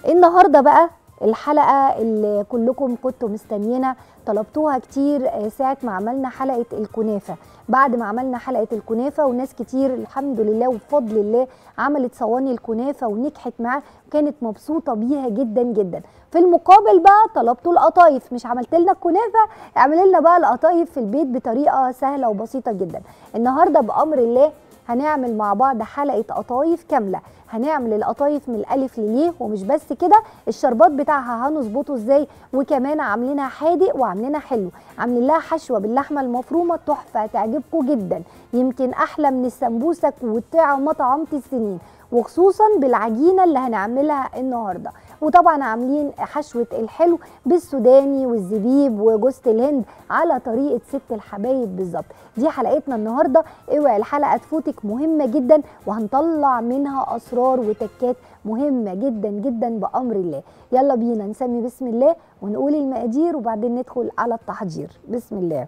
النهارده بقى الحلقه اللي كلكم كنتوا مستنيينها طلبتوها كتير آه، ساعه ما عملنا حلقه الكنافه بعد ما عملنا حلقه الكنافه وناس كتير الحمد لله وبفضل الله عملت صواني الكنافه ونجحت معاه كانت مبسوطه بيها جدا جدا في المقابل بقى طلبتوا القطايف مش عملت لنا الكنافه اعمل لنا بقى القطايف في البيت بطريقه سهله وبسيطه جدا النهارده بامر الله هنعمل مع بعض حلقه قطايف كامله هنعمل القطايف من الالف لليه ومش بس كده الشربات بتاعها هنظبطه ازاي وكمان عاملينها حادق وعاملينها حلو عاملين لها حشوه باللحمه المفرومه تحفه تعجبكم جدا يمكن احلى من السمبوسك والطعمه طعمه السنين وخصوصا بالعجينه اللي هنعملها النهارده وطبعا عاملين حشوه الحلو بالسوداني والزبيب وجوز الهند على طريقه ست الحبايب بالظبط دي حلقتنا النهارده اوعي الحلقه تفوتك مهمه جدا وهنطلع منها اسرار وتكات مهمه جدا جدا بامر الله يلا بينا نسمي بسم الله ونقول المقادير وبعدين ندخل على التحضير بسم الله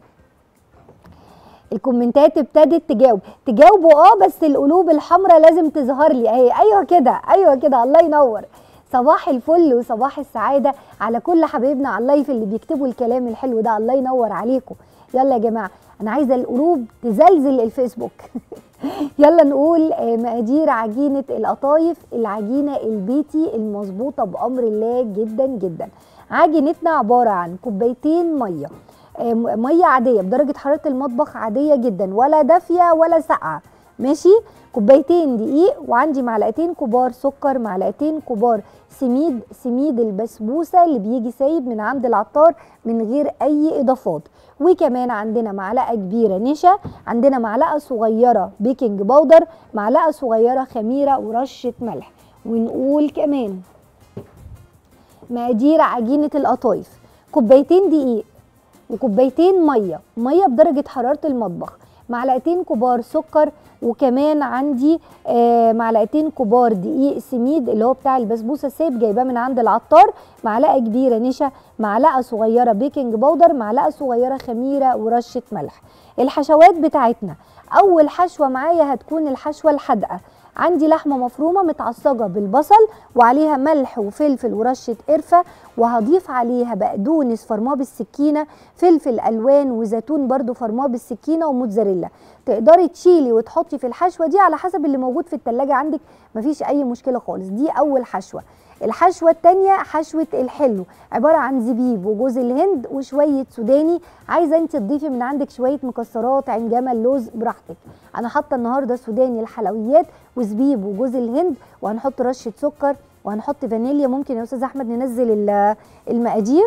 الكومنتات ابتدت تجاوب تجاوبوا اه بس القلوب الحمراء لازم تظهر لي اهي ايوه كده ايوه كده الله ينور صباح الفل وصباح السعاده على كل حبايبنا على اللايف اللي بيكتبوا الكلام الحلو ده الله ينور عليكم يلا يا جماعه انا عايزه القلوب تزلزل الفيسبوك يلا نقول آه، مقادير عجينه القطايف العجينه البيتي المظبوطه بامر الله جدا جدا عجينتنا عباره عن كوبايتين ميه آه، م- ميه عاديه بدرجه حراره المطبخ عاديه جدا ولا دافيه ولا ساقعه ماشي كوبايتين دقيق وعندي معلقتين كبار سكر معلقتين كبار سميد سميد البسبوسه اللي بيجي سايب من عند العطار من غير اي اضافات وكمان عندنا معلقه كبيره نشا عندنا معلقه صغيره بيكنج باودر معلقه صغيره خميره ورشه ملح ونقول كمان مقادير عجينه القطايف كوبايتين دقيق وكوبايتين ميه ميه بدرجه حراره المطبخ معلقتين كبار سكر وكمان عندي آه معلقتين كبار دقيق سميد اللي هو بتاع البسبوسه السايب جايباه من عند العطار معلقه كبيره نشا معلقه صغيره بيكنج باودر معلقه صغيره خميره ورشه ملح الحشوات بتاعتنا اول حشوه معايا هتكون الحشوه الحادقه عندي لحمه مفرومه متعصجه بالبصل وعليها ملح وفلفل ورشه قرفه وهضيف عليها بقدونس فرماه بالسكينه فلفل الوان وزيتون برضو فرماه بالسكينه وموتزاريلا تقدري تشيلي وتحطي في الحشوه دي على حسب اللي موجود في التلاجة عندك مفيش اي مشكله خالص دي اول حشوه الحشوه التانية حشوه الحلو عباره عن زبيب وجوز الهند وشويه سوداني عايزه انت تضيفي من عندك شويه مكسرات عين جمل لوز براحتك انا حاطه النهارده سوداني الحلويات وزبيب وجوز الهند وهنحط رشه سكر وهنحط فانيليا ممكن يا استاذ احمد ننزل ال- المقادير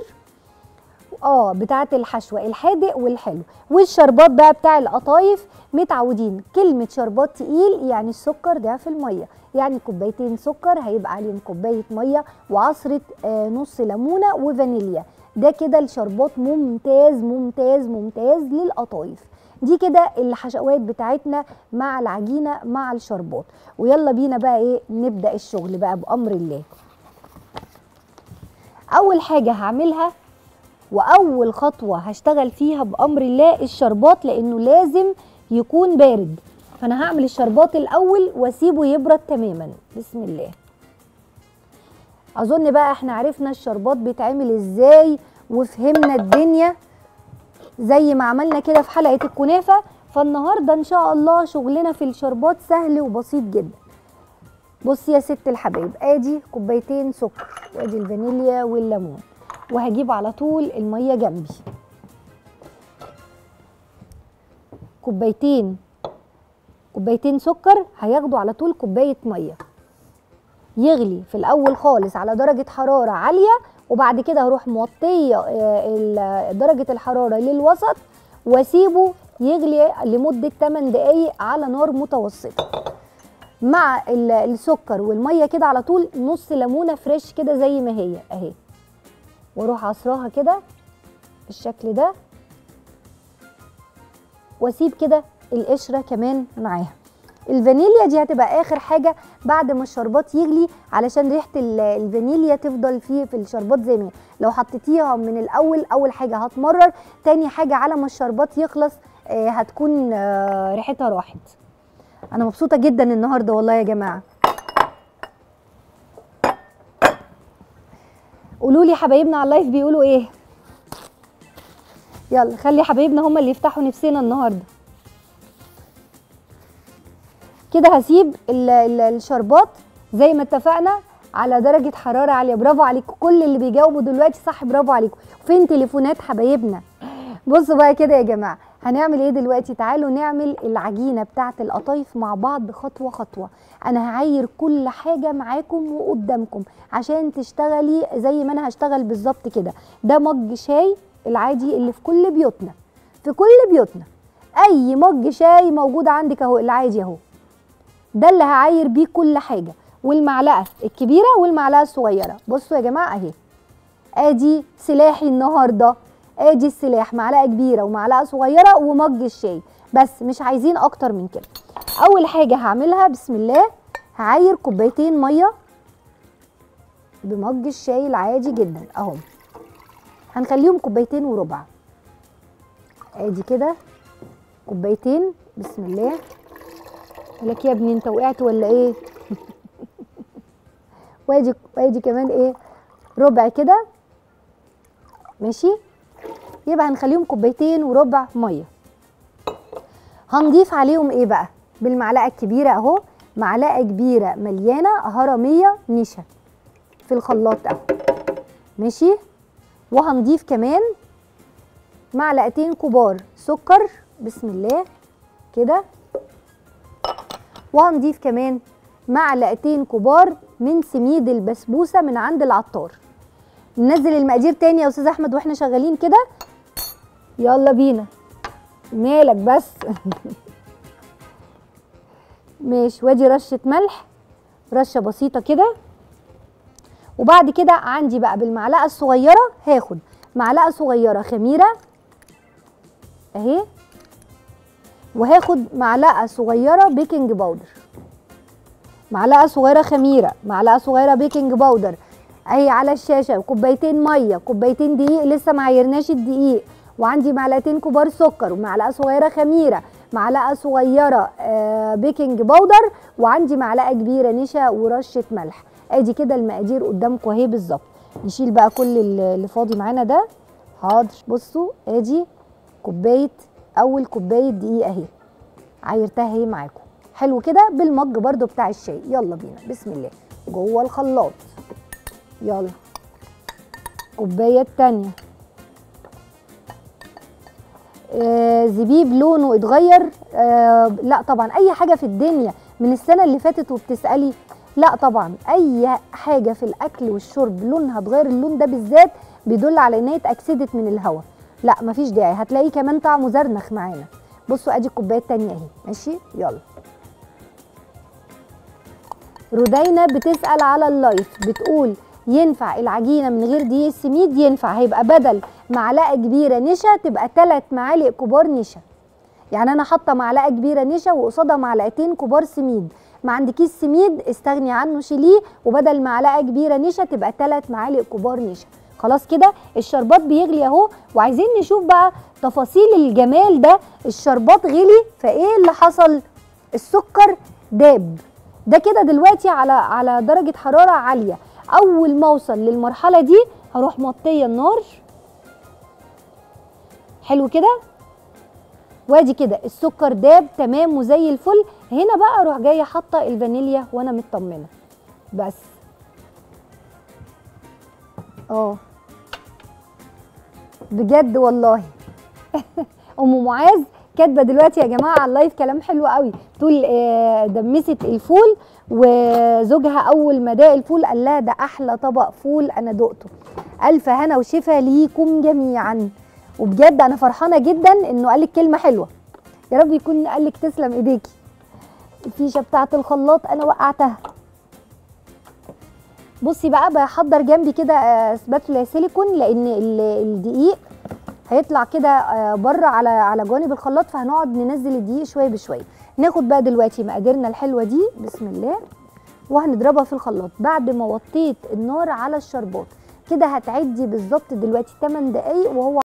اه بتاعه الحشوه الحادق والحلو والشربات بقى بتاع القطايف متعودين كلمه شربات تقيل يعني السكر ضعف الميه يعني كوبايتين سكر هيبقى عليهم كوبايه ميه وعصره آه نص ليمونه وفانيليا ده كده الشربات ممتاز ممتاز ممتاز للقطايف دي كده الحشوات بتاعتنا مع العجينه مع الشربات ويلا بينا بقى ايه نبدا الشغل بقى بامر الله اول حاجه هعملها واول خطوه هشتغل فيها بامر الله الشربات لانه لازم يكون بارد فانا هعمل الشربات الاول واسيبه يبرد تماما بسم الله اظن بقى احنا عرفنا الشربات بيتعمل ازاي وفهمنا الدنيا زي ما عملنا كده في حلقه الكنافه فالنهارده ان شاء الله شغلنا في الشربات سهل وبسيط جدا بصي يا ست الحبايب ادي كوبايتين سكر وادي الفانيليا والليمون وهجيب على طول الميه جنبي كوبايتين كوبايتين سكر هياخدوا على طول كوبايه ميه يغلي في الاول خالص على درجه حراره عاليه وبعد كده هروح موطيه آه، ال- درجه الحراره للوسط واسيبه يغلي لمده 8 دقايق على نار متوسطه مع ال- السكر والميه كده على طول نص ليمونه فريش كده زي ما هي اهي واروح عصراها كده بالشكل ده واسيب كده القشره كمان معاها الفانيليا دي هتبقى اخر حاجه بعد ما الشربات يغلي علشان ريحه ال- الفانيليا تفضل فيه في الشربات زي ما هي لو حطيتيها من الاول اول حاجه هتمرر تاني حاجه على ما الشربات يخلص آه، هتكون آه، ريحتها راحت انا مبسوطه جدا النهارده والله يا جماعه قولوا لي حبايبنا على اللايف بيقولوا ايه يلا خلي حبايبنا هم اللي يفتحوا نفسنا النهارده كده هسيب ال- ال- الشربات زي ما اتفقنا على درجة حرارة عالية برافو عليكم كل اللي بيجاوبوا دلوقتي صح برافو عليكم فين تليفونات حبايبنا بصوا بقى كده يا جماعة هنعمل ايه دلوقتي تعالوا نعمل العجينة بتاعة القطايف مع بعض خطوة خطوة انا هعاير كل حاجة معاكم وقدامكم عشان تشتغلي زي ما انا هشتغل بالظبط كده ده مج شاي العادي اللي في كل بيوتنا في كل بيوتنا اي مج شاي موجود عندك اهو العادي اهو ده اللي هعاير بيه كل حاجه والمعلقه الكبيره والمعلقه الصغيره بصوا يا جماعه اهي ادي سلاحي النهارده ادي السلاح معلقه كبيره ومعلقه صغيره ومج الشاي بس مش عايزين اكتر من كده اول حاجه هعملها بسم الله هعاير كوبايتين ميه بمج الشاي العادي جدا اهو هنخليهم كوبايتين وربع ادي كده كوبايتين بسم الله لك يا ابني انت وقعت ولا ايه وادي وادي كمان ايه ربع كده ماشي يبقى هنخليهم كوبايتين وربع ميه هنضيف عليهم ايه بقى بالمعلقه الكبيره اهو معلقه كبيره مليانه هرميه نشا في الخلاط اهو ماشي وهنضيف كمان معلقتين كبار سكر بسم الله كده وهنضيف كمان معلقتين كبار من سميد البسبوسه من عند العطار ننزل المقادير تاني يا استاذ احمد واحنا شغالين كده يلا بينا مالك بس ماشي وادي رشه ملح رشه بسيطه كده وبعد كده عندي بقى بالمعلقه الصغيره هاخد معلقه صغيره خميره اهي وهاخد معلقه صغيره بيكنج باودر معلقه صغيره خميره معلقه صغيره بيكنج باودر اهي على الشاشه كوبايتين ميه كوبايتين دقيق لسه ما عيرناش الدقيق وعندي معلقتين كبار سكر ومعلقه صغيره خميره معلقه صغيره آه بيكنج باودر وعندي معلقه كبيره نشا ورشه ملح ادي كده المقادير قدامكم اهي بالظبط نشيل بقى كل اللي اللي فاضي معانا ده حاضر بصوا ادي كوبايه اول كوبايه دقيق اهي عايرتها اهي معاكم حلو كده بالمج برضو بتاع الشاي يلا بينا بسم الله جوه الخلاط يلا كوبايه التانية آه زبيب لونه اتغير آه لا طبعا اي حاجه في الدنيا من السنه اللي فاتت وبتسالي لا طبعا اي حاجه في الاكل والشرب لونها اتغير اللون ده بالذات بيدل على ان هي اتاكسدت من الهواء لا مفيش داعي هتلاقيه كمان طعمه زرنخ معانا بصوا ادي الكوبايه التانية اهي ماشي يلا رودينا بتسال على اللايف بتقول ينفع العجينه من غير دقيق السميد ينفع هيبقى بدل معلقه كبيره نشا تبقى ثلاث معالق كبار نشا يعني انا حاطه معلقه كبيره نشا وقصادها معلقتين كبار سميد ما عندكيش سميد استغني عنه شيليه وبدل معلقه كبيره نشا تبقى ثلاث معالق كبار نشا خلاص كده الشربات بيغلي اهو وعايزين نشوف بقى تفاصيل الجمال ده الشربات غلي فايه اللي حصل السكر داب ده كده دلوقتي على على درجه حراره عاليه اول ما اوصل للمرحله دي هروح موطيه النار حلو كده وادي كده السكر داب تمام وزي الفل هنا بقى اروح جايه حاطه الفانيليا وانا مطمنه بس اه بجد والله ام معاذ كاتبه دلوقتي يا جماعه على اللايف كلام حلو قوي تقول آه، دمست الفول وزوجها اول ما داق الفول قال لها ده احلى طبق فول انا دقته الف هنا وشفا ليكم جميعا وبجد انا فرحانه جدا انه قال لك كلمه حلوه يا رب يكون قال لك تسلم ايديكي الفيشه بتاعه الخلاط انا وقعتها بصي بقى بحضر جنبي كده آه، سباتولا سيليكون لان ال- الدقيق هيطلع كده آه، بره على على جوانب الخلاط فهنقعد ننزل الدقيق شويه بشويه ناخد بقى دلوقتي مقاديرنا الحلوه دي بسم الله وهنضربها في الخلاط بعد ما وطيت النار على الشربات كده هتعدي بالظبط دلوقتي 8 دقايق وهو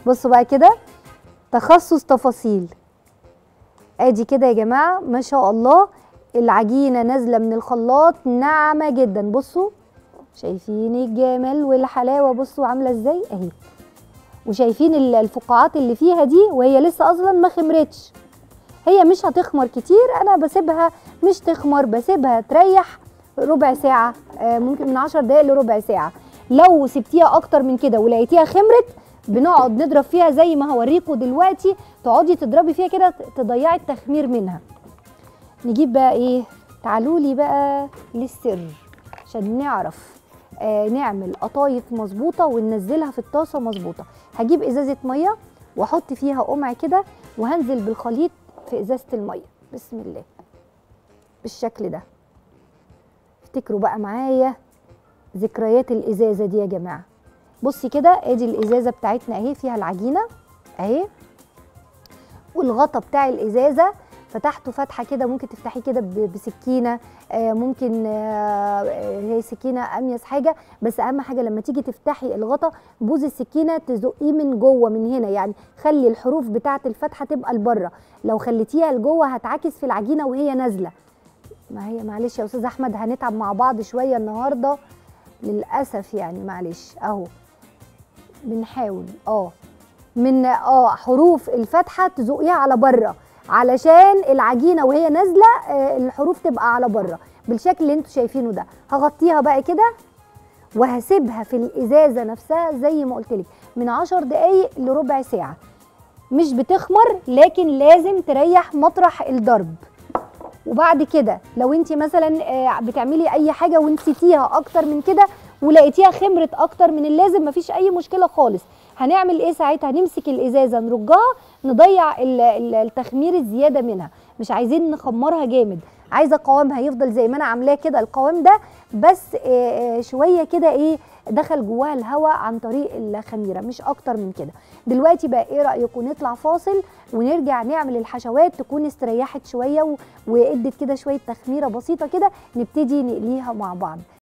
بصوا بقى كده تخصص تفاصيل ادي كده يا جماعه ما شاء الله العجينه نازله من الخلاط ناعمه جدا بصوا شايفين الجمال والحلاوه بصوا عامله ازاي اهي وشايفين ال- الفقاعات اللي فيها دي وهي لسه اصلا ما خمرتش هي مش هتخمر كتير انا بسيبها مش تخمر بسيبها تريح ربع ساعه آه، ممكن من 10 دقايق لربع ساعه لو سبتيها اكتر من كده ولقيتيها خمرت بنقعد نضرب فيها زي ما هوريكم دلوقتي تقعدي تضربي فيها كده تضيعي التخمير منها نجيب بقى ايه تعالوا لي بقى للسر عشان نعرف آه نعمل قطايف مظبوطه وننزلها في الطاسه مظبوطه هجيب ازازه ميه واحط فيها قمع كده وهنزل بالخليط في ازازه الميه بسم الله بالشكل ده افتكروا بقى معايا ذكريات الازازه دي يا جماعه بصي كده ادي الازازه بتاعتنا اهي فيها العجينه اهي والغطا بتاع الازازه فتحته فتحه كده ممكن تفتحيه كده ب- بسكينه آه، ممكن آه، آه، هي سكينه اميز حاجه بس اهم حاجه لما تيجي تفتحي الغطا بوز السكينه تزقيه من جوه من هنا يعني خلي الحروف بتاعه الفتحه تبقى لبره لو خليتيها لجوه هتعكس في العجينه وهي نازله ما هي معلش يا استاذ احمد هنتعب مع بعض شويه النهارده للاسف يعني معلش اهو بنحاول اه من اه حروف الفتحه تزقيها على بره علشان العجينه وهي نازله آه، الحروف تبقى على بره بالشكل اللي انتوا شايفينه ده هغطيها بقى كده وهسيبها في الازازه نفسها زي ما قلت لك من 10 دقائق لربع ساعه مش بتخمر لكن لازم تريح مطرح الضرب وبعد كده لو انت مثلا آه، بتعملي اي حاجه ونسيتيها اكتر من كده ولقيتيها خمرت اكتر من اللازم مفيش اي مشكله خالص هنعمل ايه ساعتها نمسك الازازه نرجها نضيع ال- ال- التخمير الزياده منها مش عايزين نخمرها جامد عايزه قوامها يفضل زي ما انا عاملاه كده القوام ده بس آه، آه، شويه كده ايه دخل جواها الهواء عن طريق الخميره مش اكتر من كده دلوقتي بقى ايه رايكم نطلع فاصل ونرجع نعمل الحشوات تكون استريحت شويه و- وادت كده شويه تخميره بسيطه كده نبتدي نقليها مع بعض